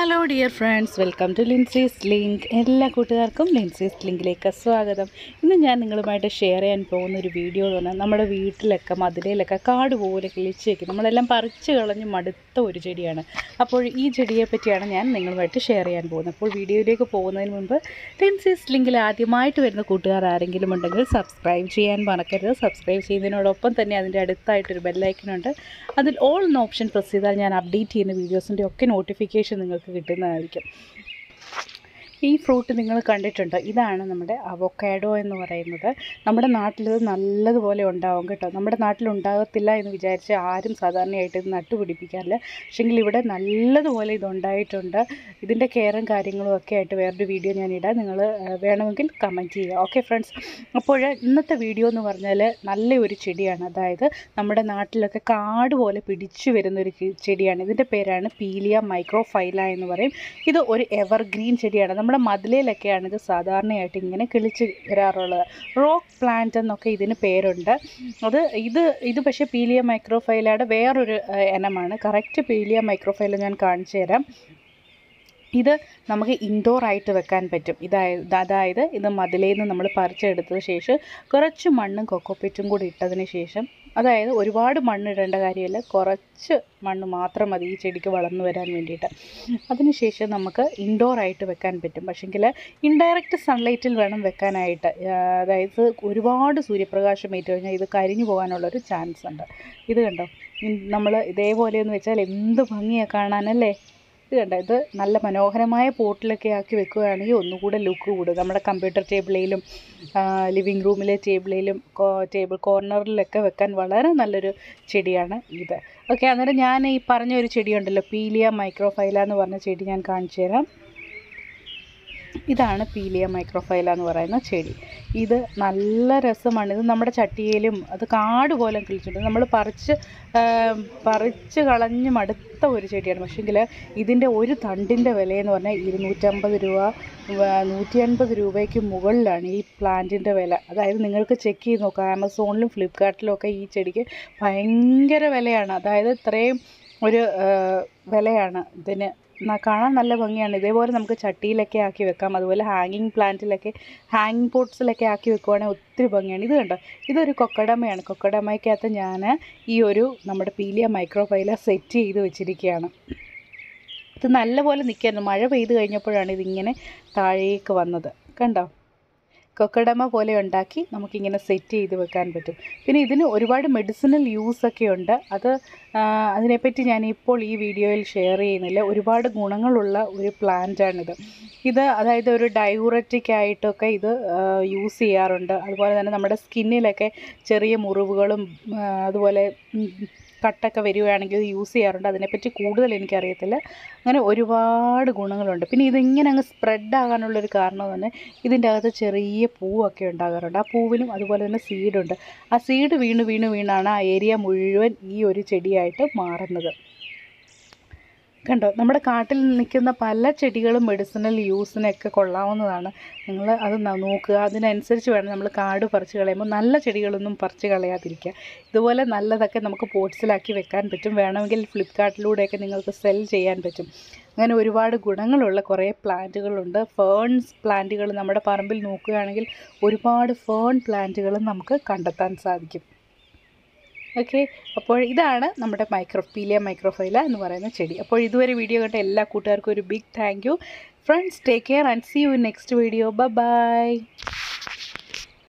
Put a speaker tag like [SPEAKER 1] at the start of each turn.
[SPEAKER 1] hello dear friends welcome to Linsy's link എല്ലാ കൂട്ടുകാർക്കും ലിൻസീസ് ലിങ്കിലേക്ക് സ്വാഗതം ഇന്ന് ഞാൻ നിങ്ങളുമായിട്ട് ഷെയർ ചെയ്യാൻ പോകുന്ന ഒരു വീഡിയോ എന്ന് പറഞ്ഞാൽ നമ്മുടെ വീട്ടിലൊക്കെ മതിലയിലൊക്കെ കാട് പോലെ കിളിച്ച് വയ്ക്കും നമ്മളെല്ലാം പറിച്ച് കളഞ്ഞ് മടുത്ത ഒരു ചെടിയാണ് അപ്പോൾ ഈ ചെടിയെ പറ്റിയാണ് ഞാൻ നിങ്ങളുമായിട്ട് ഷെയർ ചെയ്യാൻ പോകുന്നത് അപ്പോൾ വീഡിയോയിലേക്ക് പോകുന്നതിന് മുൻപ് ലിൻസീസ് ലിങ്കിൽ ആദ്യമായിട്ട് വരുന്ന കൂട്ടുകാർ ആരെങ്കിലും ഉണ്ടെങ്കിൽ സബ്സ്ക്രൈബ് ചെയ്യാൻ മറക്കരുത് സബ്സ്ക്രൈബ് ചെയ്യുന്നതിനോടൊപ്പം തന്നെ അതിൻ്റെ അടുത്തായിട്ടൊരു ബെല്ലൈക്കനുണ്ട് അതിൽ ഓൾ എന്ന ഓപ്ഷൻ പ്രസ് ചെയ്താൽ ഞാൻ അപ്ഡേറ്റ് ചെയ്യുന്ന വീഡിയോസിൻ്റെ ഒക്കെ നോട്ടിഫിക്കേഷൻ നിങ്ങൾക്ക് കിട്ടുന്നതായിരിക്കും ഈ ഫ്രൂട്ട് നിങ്ങൾ കണ്ടിട്ടുണ്ടോ ഇതാണ് നമ്മുടെ അവോക്കാഡോ എന്ന് പറയുന്നത് നമ്മുടെ നാട്ടിൽ ഇത് നല്ലതുപോലെ ഉണ്ടാവും കേട്ടോ നമ്മുടെ നാട്ടിൽ ഉണ്ടാകത്തില്ല എന്ന് വിചാരിച്ച് ആരും സാധാരണയായിട്ട് ഇത് നട്ടുപിടിപ്പിക്കാറില്ല പക്ഷെങ്കിൽ ഇവിടെ നല്ലതുപോലെ ഇതുണ്ടായിട്ടുണ്ട് ഇതിൻ്റെ കെയറും കാര്യങ്ങളും ഒക്കെ ആയിട്ട് വേറൊരു വീഡിയോ ഞാൻ ഇടാം നിങ്ങൾ വേണമെങ്കിൽ കമൻറ്റ് ചെയ്യുക ഓക്കെ ഫ്രണ്ട്സ് അപ്പോൾ ഇന്നത്തെ വീഡിയോ എന്ന് പറഞ്ഞാൽ നല്ലൊരു ചെടിയാണ് അതായത് നമ്മുടെ നാട്ടിലൊക്കെ കാട് പോലെ പിടിച്ചു വരുന്ന ഒരു കി- ചെടിയാണ് ഇതിൻ്റെ പേരാണ് പീലിയ മൈക്രോഫൈല എന്ന് പറയും ഇത് ഒരു എവർഗ്രീൻ ചെടിയാണ് നമ്മുടെ മതിലയിലൊക്കെയാണ് ഇത് സാധാരണയായിട്ട് ഇങ്ങനെ കിളിച്ച് വരാറുള്ളത് റോക്ക് പ്ലാന്റ് എന്നൊക്കെ ഇതിന് പേരുണ്ട് അത് ഇത് ഇത് പക്ഷേ പീലിയ മൈക്രോഫൈലയുടെ വേറൊരു ആ, ഇനമാണ് കറക്റ്റ് പീലിയ മൈക്രോഫൈല ഞാൻ കാണിച്ചു തരാം ഇത് നമുക്ക് ഇൻഡോർ ആയിട്ട് വെക്കാൻ പറ്റും ഇതായത് അതായത് ഇത് മതിലയിൽ നിന്ന് നമ്മൾ പറിച്ചെടുത്തത് ശേഷം കുറച്ച് മണ്ണും കൊക്കോപ്പിറ്റും കൂടി ഇട്ടതിന് ശേഷം അതായത് ഒരുപാട് മണ്ണ് ഇടേണ്ട കാര്യമില്ല കുറച്ച് മണ്ണ് മാത്രം മതി ഈ ചെടിക്ക് വളർന്നു വരാൻ വേണ്ടിയിട്ട് അതിനുശേഷം നമുക്ക് ഇൻഡോർ ആയിട്ട് വെക്കാൻ പറ്റും പക്ഷെങ്കിൽ ഇൻഡയറക്റ്റ് സൺലൈറ്റിൽ വേണം വെക്കാനായിട്ട് ആ, അതായത് ഒരുപാട് സൂര്യപ്രകാശം ഏറ്റു കഴിഞ്ഞാൽ ഇത് കരിഞ്ഞു പോകാനുള്ളൊരു ചാൻസ് ഉണ്ട് ഇത് കണ്ടോ നമ്മൾ ഇതേപോലെ എന്ന് വെച്ചാൽ എന്ത് ഭംഗിയാണ് കാണാനല്ലേ ഇത് കണ്ടോ ഇത് നല്ല മനോഹരമായ പോട്ടിലൊക്കെ ആക്കി വെക്കുകയാണെങ്കിൽ ഒന്നുകൂടെ ലുക്ക് കൂടും നമ്മുടെ കമ്പ്യൂട്ടർ ടേബിളിലും ലിവിങ് റൂമിലെ ടേബിളിലും ടേബിൾ കോർണറിലൊക്കെ വെക്കാൻ വളരെ നല്ലൊരു ചെടിയാണ് ഇത് ഓക്കെ അന്നേരം ഞാൻ ഈ പറഞ്ഞ ഒരു ചെടിയുണ്ടല്ലോ പീലിയ മൈക്രോഫൈല എന്ന് പറഞ്ഞ ചെടി ഞാൻ കാണിച്ചു തരാം ഇതാണ് പീലിയ മൈക്രോഫൈല എന്ന് പറയുന്ന ചെടി ഇത് നല്ല രസമാണ് ഇത് നമ്മുടെ ചട്ടിയിലും അത് കാട് പോലെ കിളിച്ചിട്ടുണ്ട് നമ്മൾ പറിച്ച് ആ, പറിച്ച് കളഞ്ഞ് മടുത്ത ഒരു ചെടിയാണ് പക്ഷേങ്കിൽ ഇതിൻ്റെ ഒരു തണ്ടിൻ്റെ വിലയെന്ന് പറഞ്ഞാൽ ഇരുന്നൂറ്റമ്പത് രൂപ വ- നൂറ്റി അൻപത് രൂപയ്ക്ക് മുകളിലാണ് ഈ പ്ലാന്റിൻ്റെ വില അതായത് നിങ്ങൾക്ക് ചെക്ക് ചെയ്ത് നോക്കാം ആമസോണിലും ഫ്ലിപ്കാർട്ടിലും ഒക്കെ ഈ ചെടിക്ക് ഭയങ്കര വിലയാണ് അതായത് ഇത്രയും ഒരു ആ, വിലയാണ് ഇതിന് ന- കാണാൻ നല്ല ഭംഗിയാണ് ഇതേപോലെ നമുക്ക് ചട്ടിയിലൊക്കെ ആക്കി വെക്കാം അതുപോലെ ഹാങ്ങിങ് പ്ലാന്റിലൊക്കെ ഹാങ്ങിങ് പോട്ട്സിലൊക്കെ ആക്കി വെക്കുവാണെങ്കിൽ ഒത്തിരി ഭംഗിയാണ് ഇത് കണ്ടോ ഇതൊരു കൊക്കടമയാണ് കൊക്കടമയ്ക്കകത്ത് ഞാൻ ഈ ഒരു നമ്മുടെ പീലിയ മൈക്രോഫൈല സെറ്റ് ചെയ്ത് വെച്ചിരിക്കുകയാണ് ഇത് നല്ലപോലെ നിൽക്കായിരുന്നു മഴ പെയ്ത് കഴിഞ്ഞപ്പോഴാണ് ഇതിങ്ങനെ താഴേക്ക് വന്നത് കണ്ടോ കൊക്കടമ പോലെ ഉണ്ടാക്കി നമുക്കിങ്ങനെ സെറ്റ് ചെയ്ത് വെക്കാൻ പറ്റും പിന്നെ ഇതിന് ഒരുപാട് മെഡിസിനൽ യൂസ് ഒക്കെ ഉണ്ട് അത് ആ, അതിനെപ്പറ്റി ഞാൻ ഇപ്പോൾ ഈ വീഡിയോയിൽ ഷെയർ ചെയ്യുന്നില്ല ഒരുപാട് ഗുണങ്ങളുള്ള ഒരു പ്ലാന്റാണിത് ഇത് അതായത് ഒരു ഡയൂററ്റിക് ആയിട്ടൊക്കെ ഇത് യൂസ് ചെയ്യാറുണ്ട് അതുപോലെ തന്നെ നമ്മുടെ സ്കിന്നിലൊക്കെ ചെറിയ മുറിവുകളും ആ, അതുപോലെ ഉം, കട്ടൊക്കെ വരികയാണെങ്കിൽ ഇത് യൂസ് ചെയ്യാറുണ്ട് അതിനെപ്പറ്റി കൂടുതൽ എനിക്കറിയത്തില്ല അങ്ങനെ ഒരുപാട് ഗുണങ്ങളുണ്ട് പിന്നെ ഇതിങ്ങനെ അങ്ങ് സ്പ്രെഡ് ആകാനുള്ളൊരു കാരണം തന്നെ ഇതിൻ്റെ അകത്ത് ചെറിയ പൂവൊക്കെ ഉണ്ടാകാറുണ്ട് ആ പൂവിലും അതുപോലെ തന്നെ സീഡുണ്ട് ആ സീഡ് വീണ് വീണ് വീണാണ് ആ ഏരിയ മുഴുവൻ ഈ ഒരു ചെടിയായിട്ട് മാറുന്നത് കണ്ടോ നമ്മുടെ കാട്ടിൽ നിൽക്കുന്ന പല ചെടികളും മെഡിസിനൽ യൂസിനൊക്കെ കൊള്ളാവുന്നതാണ് നിങ്ങൾ അത് ന- നോക്കുക അതിനനുസരിച്ച് വേണം നമ്മൾ കാട് പറിച്ച് കളയുമ്പോൾ നല്ല ചെടികളൊന്നും പറിച്ച് കളയാതിരിക്കുക ഇതുപോലെ നല്ലതൊക്കെ നമുക്ക് പോട്ട്സിലാക്കി വെക്കാൻ പറ്റും വേണമെങ്കിൽ ഫ്ലിപ്കാർട്ടിലൂടെയൊക്കെ നിങ്ങൾക്ക് സെൽ ചെയ്യാൻ പറ്റും അങ്ങനെ ഒരുപാട് ഗുണങ്ങളുള്ള കുറേ പ്ലാന്റുകളുണ്ട് ഫേൺസ് പ്ലാന്റുകൾ നമ്മുടെ പറമ്പിൽ നോക്കുകയാണെങ്കിൽ ഒരുപാട് ഫേൺ പ്ലാന്റുകളും നമുക്ക് കണ്ടെത്താൻ സാധിക്കും ഓക്കെ അപ്പോൾ ഇതാണ് നമ്മുടെ മൈക്രോപീലിയ മൈക്രോഫൈല എന്ന് പറയുന്ന ചെടി അപ്പോൾ ഇതുവരെ വീഡിയോ കണ്ട എല്ലാ കൂട്ടുകാർക്കും ഒരു big thank you friends take care and see you next video by